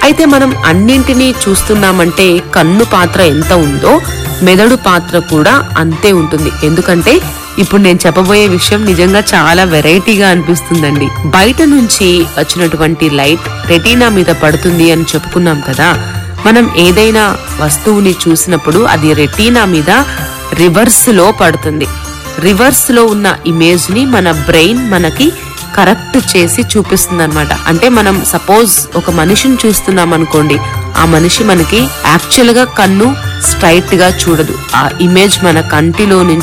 అయితే మనం అన్నింటినీ చూస్తున్నామంటే కన్ను పాత్ర ఎంత ఉందో మెదడు పాత్ర కూడా అంతే ఉంటుంది ఎందుకంటే ఇప్పుడు నేను చెప్పబోయే విషయం నిజంగా చాలా వెరైటీగా అనిపిస్తుందండి బయట నుంచి వచ్చినటువంటి లైట్ రెటీనా మీద పడుతుంది అని చెప్పుకున్నాం కదా మనం ఏదైనా వస్తువుని చూసినప్పుడు అది రెటీనా మీద రివర్స్ లో పడుతుంది రివర్స్ లో ఉన్న ఇమేజ్ ని మన బ్రెయిన్ మనకి కరెక్ట్ చేసి చూపిస్తుంది అనమాట అంటే మనం సపోజ్ ఒక మనిషిని చూస్తున్నాం అనుకోండి ఆ మనిషి మనకి యాక్చువల్ గా కన్ను స్ట్రైట్ గా చూడదు ఆ ఇమేజ్ మన కంటిలో నుంచి